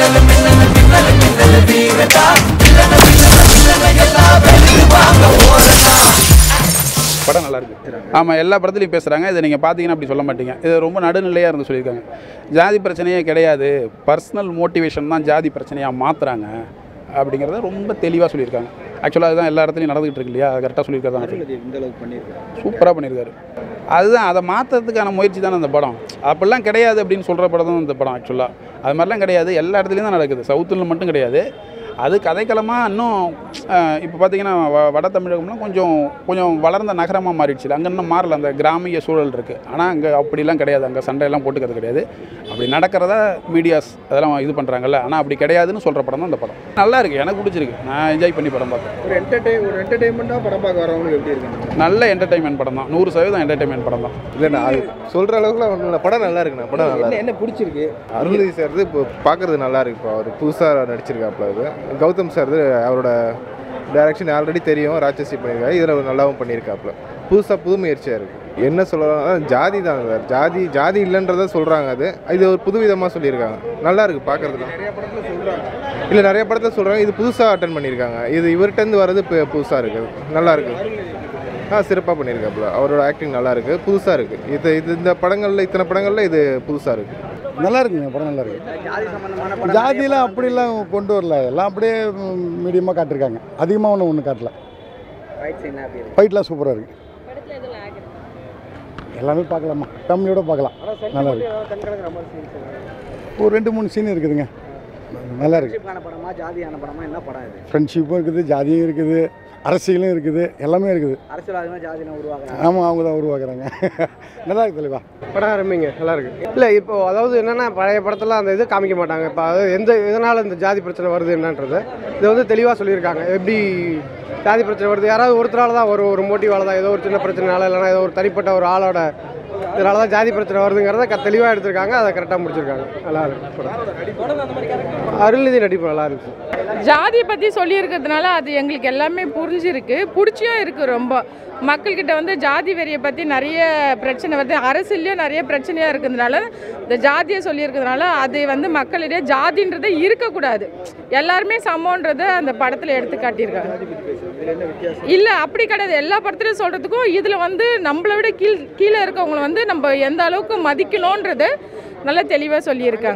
படம் நல்லா இருக்கு ஆமாம் எல்லா படத்துலையும் பேசுகிறாங்க இதை நீங்கள் பார்த்தீங்கன்னா அப்படி சொல்ல மாட்டீங்க இது ரொம்ப நடுநிலையாக இருந்து சொல்லியிருக்காங்க ஜாதி பிரச்சனையே கிடையாது பர்சனல் மோட்டிவேஷன் தான் ஜாதி பிரச்சனையாக மாற்றுறாங்க அப்படிங்கிறத ரொம்ப தெளிவாக சொல்லியிருக்காங்க ஆக்சுவலாக அதுதான் எல்லா இடத்துலையும் நடந்துகிட்டு இருக்கு இல்லையா அது கரெக்டாக சொல்லியிருக்காங்க இந்த அளவுக்கு பண்ணியிருக்காரு சூப்பராக பண்ணியிருக்காரு அதுதான் அதை மாற்றுறதுக்கான முயற்சி தானே அந்த படம் அப்படிலாம் கிடையாது அப்படின்னு சொல்கிற படம் தான் இந்த படம் ஆக்சுவலாக அது மாதிரிலாம் கிடையாது எல்லா இடத்துலையும் தான் நடக்குது சவுத்தில் மட்டும் கிடையாது அது கதைக்களமாக இன்னும் இப்போ பார்த்தீங்கன்னா வ வட தமிழகம்லாம் கொஞ்சம் கொஞ்சம் வளர்ந்த நகரமாக மாறிடுச்சு அங்கே இன்னும் மாறல அந்த கிராமிய சூழல் இருக்குது ஆனால் அங்கே அப்படிலாம் கிடையாது அங்கே சண்டையெல்லாம் போட்டுக்கிறது கிடையாது அப்படி நடக்கிறத மீடியாஸ் அதெல்லாம் இது பண்ணுறாங்கல்ல ஆனால் அப்படி கிடையாதுன்னு சொல்கிற படம் தான் இந்த படம் நல்லா இருக்குது எனக்கு பிடிச்சிருக்கு நான் என்ஜாய் பண்ணி படம் பார்த்தேன் ஒரு என்டர்டெயின் ஒரு என்டர்டெயின்மெண்ட்டாக படம் பார்க்க வரவங்களுக்கு எப்படி இருக்கு நல்ல என்டர்டைன்மெண்ட் படம் தான் நூறு சதவீதம் என்டர்டைன்மெண்ட் படம் தான் இல்லைண்ணா அது சொல்கிற அளவுக்குலாம் ஒன்றும் இல்லை படம் நல்லா இருக்குண்ணா படம் நல்லா என்ன இருக்கு என்ன பிடிச்சிருக்கு அருள்நிதி சார் இப்போ பார்க்குறது நல்லா இருக்கு இப்போ அவர் புதுசாக நடிச்சிருக்காப்புல அது கௌதம் சார் அவரோட டைரக்ஷன் ஆல்ரெடி தெரியும் ராட்சசி பண்ணியிருக்காரு இதில் நல்லாவும் பண்ணியிருக்காப்புல புதுசாக புது முயற்சியாக இருக்குது என்ன சொல்லலாம் ஜாதி தான் சார் ஜாதி ஜாதி இல்லைன்றத சொல்கிறாங்க அது இது ஒரு புது விதமாக சொல்லியிருக்காங்க நல்லா இருக்குது பார்க்குறதுலாம் நிறைய படத்தில் சொல்கிறாங்க இல்லை நிறைய படத்தை சொல்கிறாங்க இது புதுசாக அட்டன் பண்ணியிருக்காங்க இது இவர்கிட்டருந்து வர்றது இப்போ புதுசாக இருக்குது நல்லா இருக்குது ஆ சிறப்பாக பண்ணியிருக்காப்புல அவரோட ஆக்டிங் நல்லா இருக்குது புதுசாக இருக்குது இது இது இந்த படங்களில் இத்தனை படங்களில் இது புதுசாக இருக்குது நல்லா இருக்குங்க படம் நல்லா இருக்கு ஜாதி சம்பந்தமான படம் ஜாதியெலாம் அப்படிலாம் கொண்டு வரல எல்லாம் அப்படியே மீடியமாக காட்டியிருக்காங்க அதிகமாக ஒன்றும் ஒன்றும் காட்டல ஃபைட் சீன் எப்படி இருக்கு ஃபைட்லாம் சூப்பராக இருக்கு எல்லாமே பார்க்கலாமா ஃபேமிலியோட பார்க்கலாம் நல்லா இருக்கு கண்கலங்கிற மாதிரி சீன்ஸ் ஒரு ரெண்டு மூணு சீன் இருக்குதுங்க நல்லா இருக்கு ஃப்ரெண்ட்ஷிப்பான படமா ஜாதியான படமா என்ன படம் இது ஃப்ரெண்ட்ஷிப்பும் இருக்குது ஜாதியும் இருக்குது அரசியலும் இருக்குது எல்லாமே இருக்குது அரசியல்வாதிமா ஜாதினா உருவாக்குறாங்க ஆமாம் அவங்க தான் உருவாக்குறாங்க நல்லா இருக்கு தெளிவா படம் அருமைங்க நல்லா இருக்கு இல்லை இப்போ அதாவது என்னன்னா பழைய படத்துல அந்த இது காமிக்க மாட்டாங்க இப்போ அதாவது எந்த இதனால் இந்த ஜாதி பிரச்சனை வருது என்னன்றது இது வந்து தெளிவாக சொல்லியிருக்காங்க எப்படி ஜாதி பிரச்சனை வருது யாராவது ஒருத்தரால தான் ஒரு ஒரு மோட்டிவால தான் ஏதோ ஒரு சின்ன பிரச்சனைனால இல்லைனா ஏதோ ஒரு தனிப்பட்ட ஒரு ஆளோட இதனால தான் ஜாதி பிரச்சனை வருதுங்கிறத க தெளிவாக எடுத்திருக்காங்க அதை கரெக்டாக முடிச்சிருக்காங்க நல்லா இருக்கு படம் அருள்நிதி நடிப்பு நல்லா இருந்துச்சு ஜாதியை பற்றி சொல்லியிருக்கிறதுனால அது எங்களுக்கு எல்லாமே புரிஞ்சிருக்கு பிடிச்சியும் இருக்குது ரொம்ப மக்கள்கிட்ட வந்து ஜாதி வெறியை பற்றி நிறைய பிரச்சனை வருது அரசியல்லையும் நிறைய பிரச்சனையாக இருக்கிறதுனால இந்த ஜாதியை சொல்லியிருக்கிறதுனால அது வந்து மக்களிடையே ஜாதின்றதே இருக்கக்கூடாது எல்லாருமே சமன்றதை அந்த படத்தில் எடுத்து காட்டியிருக்காங்க இல்லை அப்படி கிடையாது எல்லா படத்துலையும் சொல்கிறதுக்கும் இதில் வந்து நம்மளை விட கீழ் கீழே இருக்கவங்கள வந்து நம்ம எந்த அளவுக்கு மதிக்கணுன்றது நல்லா தெளிவாக சொல்லியிருக்காங்க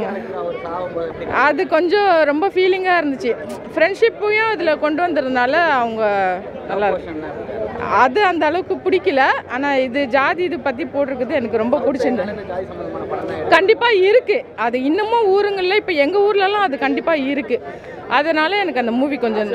அது கொஞ்சம் ரொம்ப ஃபீலிங்காக இருந்துச்சு ஃப்ரெண்ட்ஷிப்பையும் இதில் கொண்டு வந்ததுனால அவங்க நல்லா இருக்கு அது அந்த அளவுக்கு பிடிக்கல ஆனால் இது ஜாதி இது பற்றி போட்டிருக்குது எனக்கு ரொம்ப பிடிச்சிருந்தது கண்டிப்பாக இருக்குது அது இன்னமும் ஊருங்களில் இப்போ எங்கள் ஊர்லலாம் அது கண்டிப்பாக இருக்குது அதனால எனக்கு அந்த மூவி கொஞ்சம்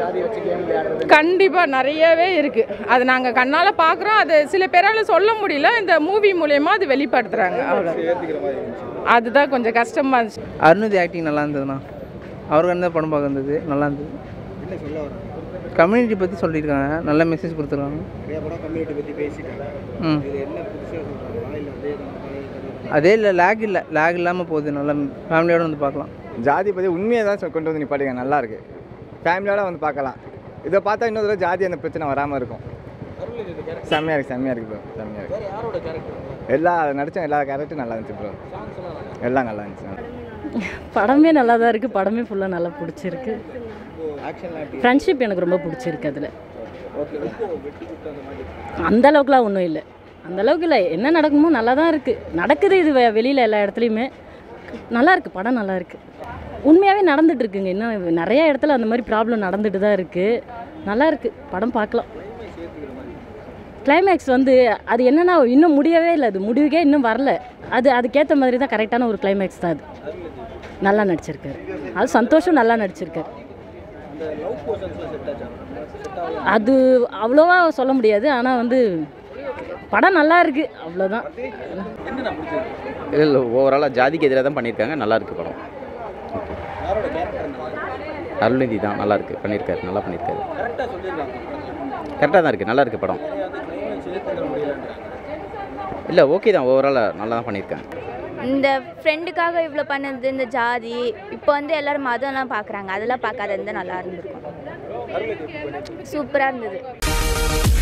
கண்டிப்பாக நிறையவே இருக்குது அது நாங்கள் கண்ணால் பார்க்குறோம் அது சில பேரால் சொல்ல முடியல இந்த மூவி மூலயமா அது வெளிப்படுத்துகிறாங்க அவ்வளோ அதுதான் கொஞ்சம் கஷ்டமாக இருந்துச்சு அருணதி ஆக்டிங் நல்லா இருந்ததுண்ணா அவருக்கு அந்த படம் பார்க்க இருந்தது நல்லா இருந்தது என்ன சொல்ல வராங்க கம்யூனிட்டி பற்றி சொல்லியிருக்காங்க நல்ல மெசேஜ் கொடுத்துருக்காங்க நிறைய படம் கம்யூனிட்டி பற்றி பேசிட்டாங்க ம் இது என்ன புதுசாக சொல்கிறாங்களா இல்லை அதே தான் பழைய கதை அதே இல்லை லேக் இல்லை லேக் இல்லாமல் போகுது நல்லா ஃபேமிலியோடு வந்து பார்க்கலாம் ஜாதி பற்றி உண்மையை தான் சொ- கொண்டு வந்து நிப்பாட்டிங்க நல்லா இருக்கு ஃபேமிலியோட வந்து பார்க்கலாம் இதை பார்த்தா இன்னொரு தடவை ஜாதி அந்த பிரச்சனை வராமல் இருக்கும் செம்மையாக இருக்கு செம்மையாக இருக்கு ப்ரோ செம்மையாக இருக்கு எல்லா நடித்த எல்லா கேரக்டரும் நல்லா இருந்துச்சு ப்ரோ எல்லாம் நல்லா இருந்துச்சு படமே நல்லா தான் இருக்குது படமே ஃபுல்லாக நல்லா பிடிச்சிருக்கு ஆக்ஷன்லாம் எப்படி ஃப்ரெண்ட்ஷிப் எனக்கு ரொம்ப பிடிச்சிருக்கு அதில் ஓகே இப்போ வெட்டி கொடுத்து அந்த மாதிரி அந்த அளவுக்குலாம் ஒன்றும் இல்லை அந்த அளவுக்கு இல்லை என்ன நடக்குமோ நல்லா தான் இருக்குது நடக்குது இது வெ- வெளியில் எல்லா இடத்துலையுமே நல்லா இருக்குது படம் நல்லா இருக்குது உண்மையாகவே நடந்துட்டு இருக்குங்க இன்னும் நிறைய இடத்துல அந்த மாதிரி ப்ராப்ளம் நடந்துட்டு தான் இருக்குது நல்லா இருக்குது படம் பார்க்கலாம் கிளைமேக்ஸ் வந்து அது என்னன்னா இன்னும் முடியவே இல்லை அது முடிவுக்கே இன்னும் வரல அது அதுக்கேற்ற மாதிரி தான் கரெக்டான ஒரு கிளைமேக்ஸ் தான் அது நல்லா நடிச்சிருக்காரு அது சந்தோஷம் நல்லா நடிச்சிருக்காரு அது அவ்வளோவா சொல்ல முடியாது ஆனால் வந்து படம் நல்லா இருக்கு அவ்வளோதான் இல்லை இல்லை ஓவராலாக ஜாதிக்கு எதிராக தான் பண்ணியிருக்காங்க நல்லா இருக்கு படம் அருள்நிதி தான் நல்லா இருக்கு பண்ணியிருக்காரு நல்லா பண்ணியிருக்காரு கரெக்டாக சொல்லியிருக்காங்க கரெக்டாக தான் இருக்குது நல்லா இருக்கு படம் இல்லை ஓகே தான் ஓவராலாக நல்லா தான் பண்ணியிருக்காங்க இந்த ஃப்ரெண்டுக்காக இவ்வளோ பண்ணது இந்த ஜாதி இப்போ வந்து எல்லாரும் மதம்லாம் பார்க்குறாங்க அதெல்லாம் பார்க்காத இருந்தால் நல்லா இருந்திருக்கும் சூப்பராக இருந்தது